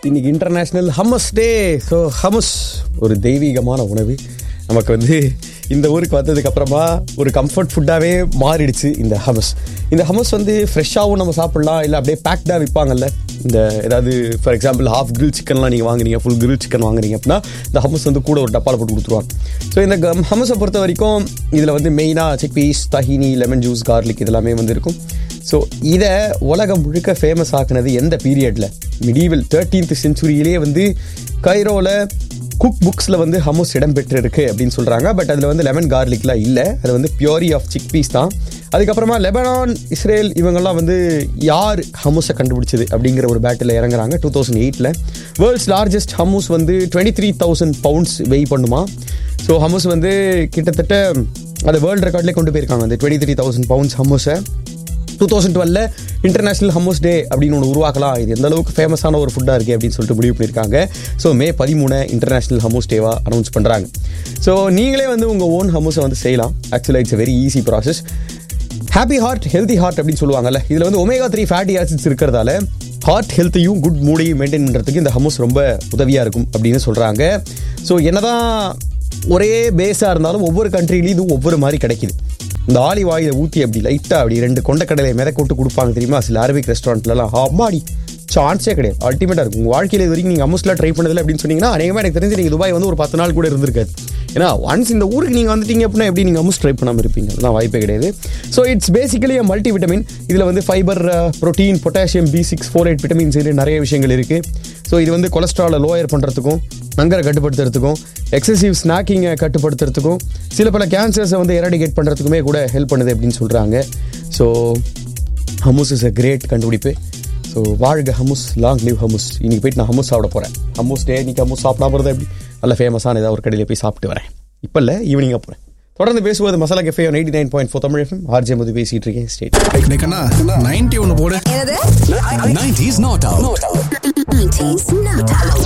இன்னைக்கு international hummus day so hummus ஒரு தெய்வீகமான உணவு நமக்கு வந்து இந்த ஊருக்கு வந்ததுக்கு அப்புறமா ஒரு கம்ஃபர்ட் ஃபுட்டாகவே மாறிடுச்சு இந்த ஹமஸ் இந்த ஹமஸ் வந்து ஃப்ரெஷ்ஷாகவும் நம்ம சாப்பிடலாம் இல்லை அப்படியே பேக்டாக விற்பாங்கல்ல இந்த ஏதாவது ஃபார் எக்ஸாம்பிள் ஹாஃப் கிரில் சிக்கன்லாம் நீங்கள் வாங்குறீங்க ஃபுல் கிரில் சிக்கன் வாங்குறீங்க அப்படின்னா இந்த ஹமஸ் வந்து கூட ஒரு டப்பாவில் போட்டு கொடுத்துருவாங்க ஸோ இந்த ஹமஸை பொறுத்த வரைக்கும் இதில் வந்து மெயினாக chickpeas tahini lemon juice garlic இதெல்லாமே வந்து இருக்கும் ஸோ இதை உலகம் முழுக்க ஃபேமஸ் ஆக்குனது எந்த பீரியடில் மிடீவல் தேர்ட்டீன்த் செஞ்சுரியிலேயே வந்து கைரோவில் குக் புக்ஸில் வந்து ஹமோஸ் இடம்பெற்று இருக்கு அப்படின்னு சொல்கிறாங்க பட் அதில் வந்து லெமன் கார்லிக்லாம் இல்லை அது வந்து பியூரி ஆஃப் சிக் பீஸ் தான் அதுக்கப்புறமா லெபனான் இஸ்ரேல் இவங்கெல்லாம் வந்து யார் ஹமூஸை கண்டுபிடிச்சது அப்படிங்கிற ஒரு பேட்டில் இறங்குறாங்க டூ தௌசண்ட் எயிட்டில் வேர்ல்ட்ஸ் லார்ஜஸ்ட் ஹமூஸ் வந்து twenty three thousand pounds weigh பண்ணுமா ஸோ ஹமூஸ் வந்து கிட்டத்தட்ட அதை வேர்ல்டு ரெக்கார்ட்லேயே கொண்டு போயிருக்காங்க அந்த டுவெண்ட்டி த்ரீ தௌசண்ட் பவுண்ட்ஸ் ஹமூஸை டூ தௌசண்ட் டுவெல்ல இன்டர்நேஷனல் ஹம்மோஸ் டே அப்படின்னு ஒன்று உருவாக்கலாம் இது எந்த அளவுக்கு ஃபேமஸான ஒரு ஃபுட்டாக இருக்குது அப்படின்னு சொல்லிட்டு முடிவு பண்ணியிருக்காங்க ஸோ மே பதிமூணு இன்டர்நேஷனல் ஹம்மோஸ் டேவாக அனௌன்ஸ் பண்ணுறாங்க ஸோ நீங்களே வந்து உங்கள் ஓன் ஹம்மோஸை வந்து செய்யலாம் ஆக்சுவலாக it's very easy process happy heart healthy heart அப்படின்னு சொல்லுவாங்கல்ல இதில் வந்து ஒமேகா த்ரீ ஃபேட்டி ஆசிட்ஸ் இருக்கிறதால ஹார்ட் ஹெல்த்தையும் குட் மூடையும் மெயின்டைன் பண்ணுறதுக்கு இந்த ஹம்மோஸ் ரொம்ப உதவியாக இருக்கும் அப்படின்னு சொல்கிறாங்க ஸோ என்னதான் ஒரே பேஸாக இருந்தாலும் ஒவ்வொரு கண்ட்ரிலையும் இது ஒவ்வொரு மாதிரி கிடைக்குது இந்த ஆலிவ் ஆயிலை ஊற்றி அப்படி லைட்டாக அப்படி ரெண்டு கொண்டக்கடலை மிதக்க விட்டு கொடுப்பாங்க தெரியுமா சில அரபிக் ரெஸ்டாரண்ட்லலாம் அம்மாடி சான்ஸே கிடையாது அல்டிமேட்டாக இருக்கும் உங்கள் வாழ்க்கையில் இது வரைக்கும் நீங்கள் அமுஸ்லாம் ட்ரை பண்ணதில்லை அப்படின்னு சொன்னீங்கன்னா அநேகமாக எனக்கு தெரிஞ்சு நீங்கள் துபாய் வந்து ஒரு பத்து நாள் கூட இருந்திருக்காது ஏன்னா ஒன்ஸ் இந்த ஊருக்கு நீங்கள் வந்துட்டீங்க அப்படின்னா எப்படி நீங்கள் அமுஸ் ட்ரை பண்ணாமல் இருப்பீங்க அதெல்லாம் வாய்ப்பே கிடையாது so it's basically multi vitamin இதில் வந்து fibre protein potassium B six four eight vitamins நிறைய விஷயங்கள் இருக்குது ஸோ இது வந்து கொலஸ்ட்ராலை லோயர் பண்ணுறதுக்கும் நங்கரை கட்டுப்படுத்துறதுக்கும் எக்ஸசிவ் ஸ்நாக்கிங்கை கட்டுப்படுத்துறதுக்கும் சில பல கேன்சர்ஸை வந்து எராடிகேட் பண்ணுறதுக்குமே கூட ஹெல்ப் பண்ணுது அப்படின்னு சொல்கிறாங்க so hummus is a great கண்டுபிடிப்பு ஸோ வாழ்க ஹமுஸ் லாங் லிவ் ஹமுஸ் இன்னைக்கு போயிட்டு நான் ஹமுஸ் சாப்பிட போகிறேன் ஹமுஸ் டே இன்னைக்கு ஹமுஸ் சாப்பிடாம போகிறது எப்படி நல்ல ஃபேமஸான ஏதாவது ஒரு கடையில் போய் சாப்பிட்டு வரேன் இப்போ இல்லை ஈவினிங்காக போகிறேன் தொடர்ந்து பேசுவது Masala cafe eighty nine point four Tamil FM RJ Madhu பேசிட்டு இருக்கேன் ஸ்டேட் கண்ணா நைன்டி ஒன்று போடு என்னது 90s not out. Not out.